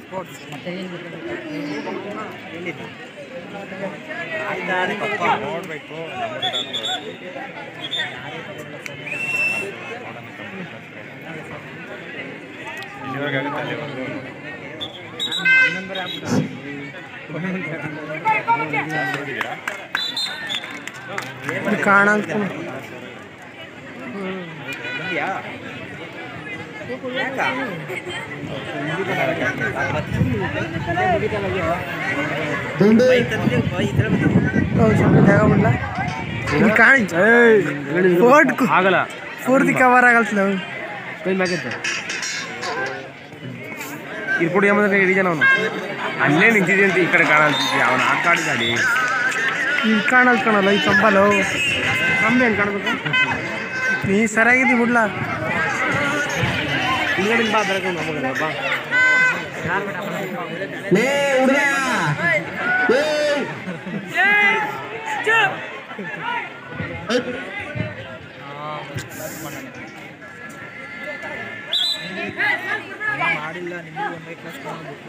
Sports ನೋಡ್ಬೇಕು ಇಲ್ಲಿವರೆಗೆ ಆಗುತ್ತೆ ಅಲ್ಲಿವರೆಗೂ ನೋಡಿದ್ದೀರಾ ಕಾಣಂತ ಸ್ವಲ್ಪ ಜಾಗ ಬಿಡ್ಲ ಇಲ್ಲಿ ಕಾಣಿ ಫೋರ್ಟ್ ಆಗಲ್ಲ ಪೂರ್ತಿ ಕವರ್ ಆಗಲ್ತ ನಾವು ಕೈ ಮ್ಯಾಗಿತ್ತು ಇದು ಕೊಡಿ ಎಂಬುದಕ್ಕೆ ಹಿಡಿ ಜನ ಅವನು ಅಲ್ಲೇ ನಿಂತಿದೆ ಅಂತ ಈ ಕಡೆ ಕಾಣಂತಿದ್ದೆ ಅವನು ಆ ಕಾಡಿದ ಅಲ್ಲಿ ಇಲ್ಲಿ ಕಾಣಲ್ ಕಾಣಲ್ಲ ಈ ಕಂಬಲು ಕಮ್ಮಿ ಏನು ಕಾಣಬೇಕು ನೀ ಸರಿಯಾಗಿದ್ದಿ ಬಿಡ್ಲ ಹಿಂದ್ಗಡೆ ಬಾ ಬೆಳಗ್ಗೆ ಹೋಗೋಣ ಬಾ ಮಾಡಿಲ್ಲ ನಿಮಗೂ ಒಂದೇ ಕ್ಲಾಸ್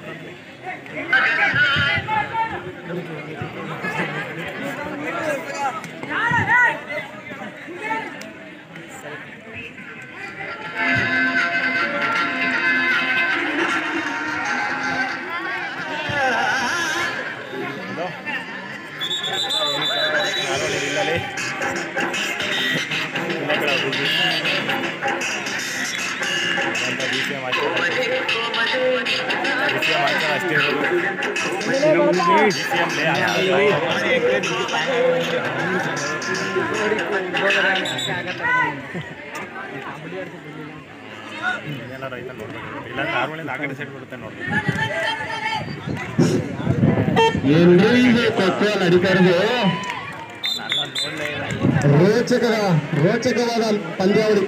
ಇಲ್ಲಲ್ಲಿ ಇಲ್ಲ ಕಡೆ ಹೋಗಿ B C M B C M ಅಷ್ಟೇ ಇರೋದು ಬಿ ಸಿ ಎಮ್ ಏನಾರು ಐತೆ ನೋಡ್ಬೇಕು ಇಲ್ಲಾಂದ್ರೆ ಆರ್ಮಳಿಂದ ಆ ಕಡೆ ಸೈಡ್ ಬರುತ್ತೆ ನೋಡ್ಬೇಕು ಎಲ್ಲಿ ಇದು ಖೋಖೋ ನಡೀತಾ ಇರೋದು ರೋಚಕದ ರೋಚಕವಾದ ಪಂದ್ಯಾವಳಿ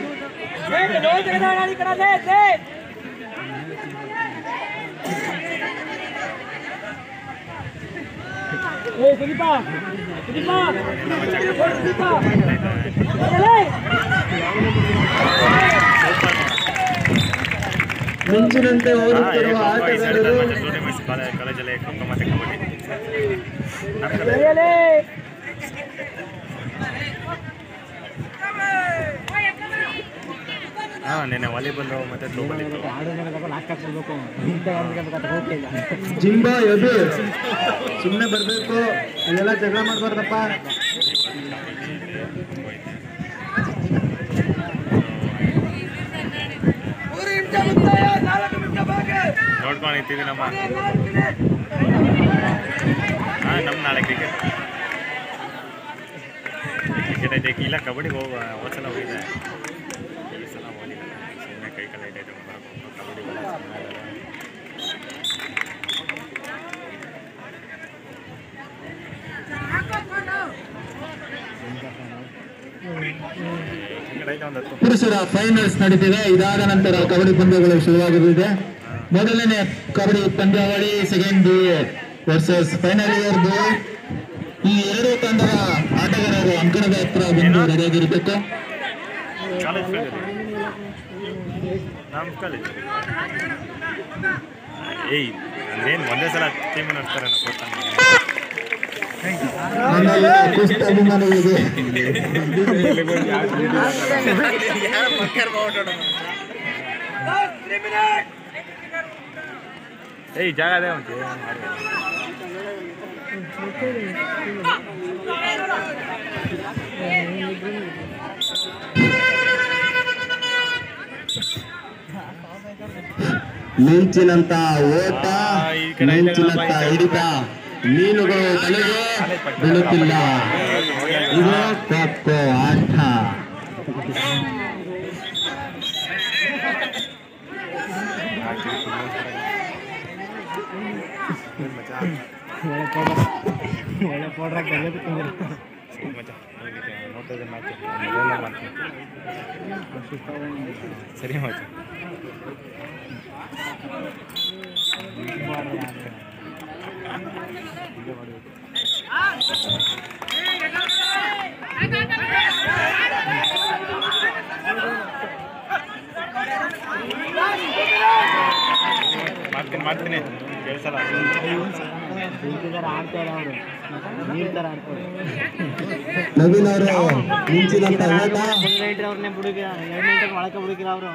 ಮಿಂಚಿನಂತೆ ಓದುತ್ತಿರುವ ಆಟಗಾರರು ಕಾಲೇಜಲ್ಲಿ ಖೋಖೋ ಮತ್ತೆ ಕಬಡ್ಡಿ ನಮ್ಮ ಕಡೆ ಹಾಂ ನೆನ್ನೆ ವಾಲಿಬಾಲ್ ಮತ್ತೆ ಥ್ರೋಬಾಲ್ ಇತ್ತು ಜಿಂಬಾ ಎದು ಸುಮ್ಮನೆ ಬರಬೇಕು ಅಲ್ಲೆಲ್ಲ ಜಗಳ ಮಾಡಬಾರ್ದಪ್ಪ ನೋಡ್ಕೊಂಡು ನಿಂತಿದ್ದೀನಮ್ಮ ಹಾಂ ನಮ್ಮ ನಾಳೆ ಕ್ರಿಕೆಟ್ ಕ್ರಿಕೆಟ್ ಐತೆ ಇಲ್ಲ ಕಬಡ್ಡಿಗೆ ಹೋಗುವ ಹೋದ್ಸಲ ಹೋಗಿದ್ದೆ ಈ ಸಲ ಹೋಗಿಲ್ಲ ಸುಮ್ಮನೆ ಕೈ ಕಾಲು ಐತೆ ಕಬಡ್ಡಿ ಬೇಡ ಸುಮ್ಮನೆ ಕ್ರಿಕೆಟ್ ಐತೆ ಒಂದು ಹತ್ತು ಪುರುಷರ ಫೈನಲ್ಸ್ ನಡೀತಿದೆ ಇದಾದ ನಂತರ ಕಬಡ್ಡಿ ಪಂದ್ಯಗಳು ಶುರುವಾಗಲಿದೆ ಮೊದಲನೇ ಕಬಡ್ಡಿ ಪಂದ್ಯಾವಳಿ ಸೆಕೆಂಡ್ ವರ್ಸಸ್ ಫೈನಲ್ ಇಯರ್ದು ಈ ಎರಡು ತಂಡದ ಆಟಗಾರರು ಅಂಕಣದ ಹತ್ರ ಬಂದು ರೆಡಿಯಾಗಿರಬೇಕು ಕಾಲೇಜ್ ಫೀಲ್ಡ್ ನಮ್ಮ ಕಾಲೇಜ್ ಏಯ್ ಏನು ಒಂದೇ ಸಲ ಟೀಮ್ ನಡೆಸ್ತಾರೆ ಗೊತ್ತಾ ನನ್ನೆಲ್ಲ ಕುಸ್ತ ಅಭಿಮಾನಿಗಳಿಗೆ ಏಯ್ ಜಾಗ ಅದೇ ಉಂಟು ಮಿಂಚಿನಂತ ಓಟ ಆ, ಈ ಕಡೆ ಐತೆ ಮಿಂಚಿನಂತ ಕಣಪ್ಪ, ಈ ಕಡೆ. ಹಿಡಿತ ಮೀನುಗಳು ತಲೆಗೆ ಬೀಳುತ್ತಿಲ್ಲ ಇದು ಖೋಖೋ ಆಟ ನೋಡ್ತಾ ಇದ್ದೆ ಮ್ಯಾಚ್ ಮಾಡ್ತೀನಿ ಸರಿ ಮಚ್ಚ ಮಾಡ್ತೀನಿ ಮಾಡ್ತೀನಿ ಕೇಳಿಸಲ್ಲ ನವೀನ್ ಅವರು ಮಿಂಚಿನಂತ ಓಟ ಅವ್ರನ್ನೇ ಬುಡುಕಿ ಎರಡು ಗಂಟೆಗೆ ಒಳಕ್ಕೆ ಬುಡುಕಿಲ್ಲ ಅವರು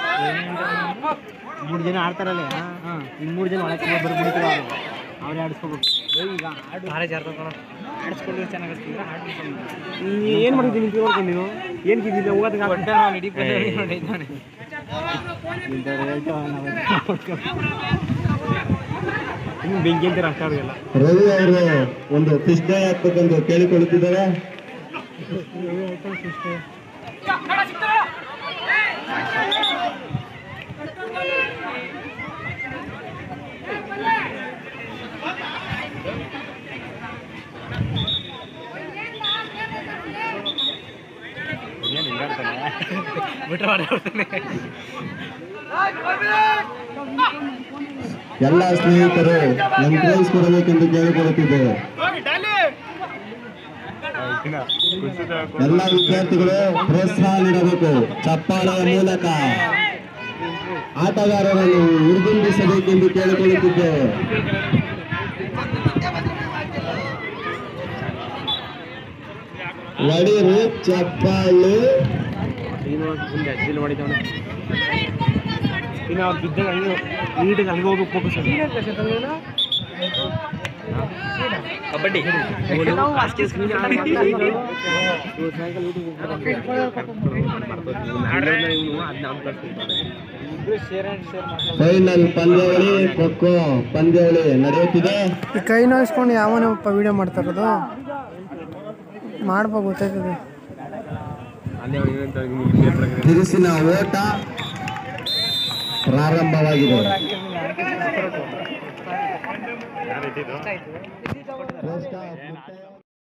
ಮೂರು ಜನ ಆಡ್ತಾರಲ್ಲ ಇನ್ನು ಮೂರು ಜನ ಒಳಕ್ಕೆ ಬರೋ ಬುಡುಕಿಲ್ಲ ಅವರು ಅವ್ರೇ ಆಡಿಸ್ಕೋಬೇಕು ಈಗ ಆಡು ನಾಳೆ ಜಾರ್ಕೊಂಡು ಆಡಿಸ್ಕೊಂಡ್ರೆ ಚೆನ್ನಾಗಿ ಏನು ಮಾಡಿದ್ದೀನಿ ನಿಂತು ನೋಡ್ಕೊಂಡು ನೀನು ಏನು ಕಿದ್ದಿಲ್ಲ ಹೋಗೋದಕ್ಕೆ ಒಡ್ಡ ನಾವು ಇಡೀ ನೋಡಿದ್ದಾನೆ ಇನ್ನು ಬೆಂಕಿ ಅಂತೀರ ಅಷ್ಟ ಅವ್ರಿಗೆಲ್ಲ ರವಿ ಅವರು ಒಂದು ಫಿಶ್ ಡೇ ಹಾಕ್ಬೇಕೆಂದು ಕೇಳಿಕೊಳ್ಳುತ್ತಿದ್ದಾರೆ ಏನು ಹಿಂಗಾಡ್ತಾನೆ ಬಿಟ್ರೆ ಮಾಡ್ಕೊಡ್ತಾನೆ ಎಲ್ಲ ಸ್ನೇಹಿತರು ಎಂಕರೇಜ್ ಕೊಡಬೇಕೆಂದು ಕೇಳಿಕೊಳ್ಳುತ್ತಿದ್ದೇವೆ ಎಲ್ಲ ವಿದ್ಯಾರ್ಥಿಗಳು ಪ್ರೋತ್ಸಾಹ ನೀಡಬೇಕು ಚಪ್ಪಾಳೆಯ ಮೂಲಕ ಆಟಗಾರರನ್ನು ಹುರಿದುಂಬಿಸಬೇಕೆಂದು ಕೇಳಿಕೊಳ್ಳುತ್ತಿದ್ದೇವೆ ಒಡಿರು ಚಪ್ಪಾಳೆ ನೀನು ಮುಂದೆ ಅಜ್ಜಿಲ್ ಮಾಡಿದವನೆ ಇನ್ನು ಅವ್ರು ಬಿದ್ದಾಗ ಹಂಗೆ ನೀಟಿಗೆ ಅಲ್ಲಿಗೆ ಹೋಗ್ಬೇಕು ಫೋಕಸ್ ಕಬಡ್ಡಿ ಫೈನಲ್ ಪಂದ್ಯಾವಳಿ ಖೋಖೋ ಪಂದ್ಯಾವಳಿ ನಡೆಯುತ್ತಿದೆ ಈ ಕೈ ನೋಯಿಸ್ಕೊಂಡು ಯಾವನಪ್ಪ ವಿಡಿಯೋ ಮಾಡ್ತಾ ಇರೋದು ಮಾಡ್ಬೇಕು ಗೊತ್ತಾಯ್ತದೆ ತಿರುಸಿನ ಓಟ ಪ್ರಾರಂಭವಾಗಿದೆ ಯಾರು ಇದ್ದಿದ್ದು ಫಸ್ಟ್ ಹಾಫ್ ಮುಕ್ತಾಯ-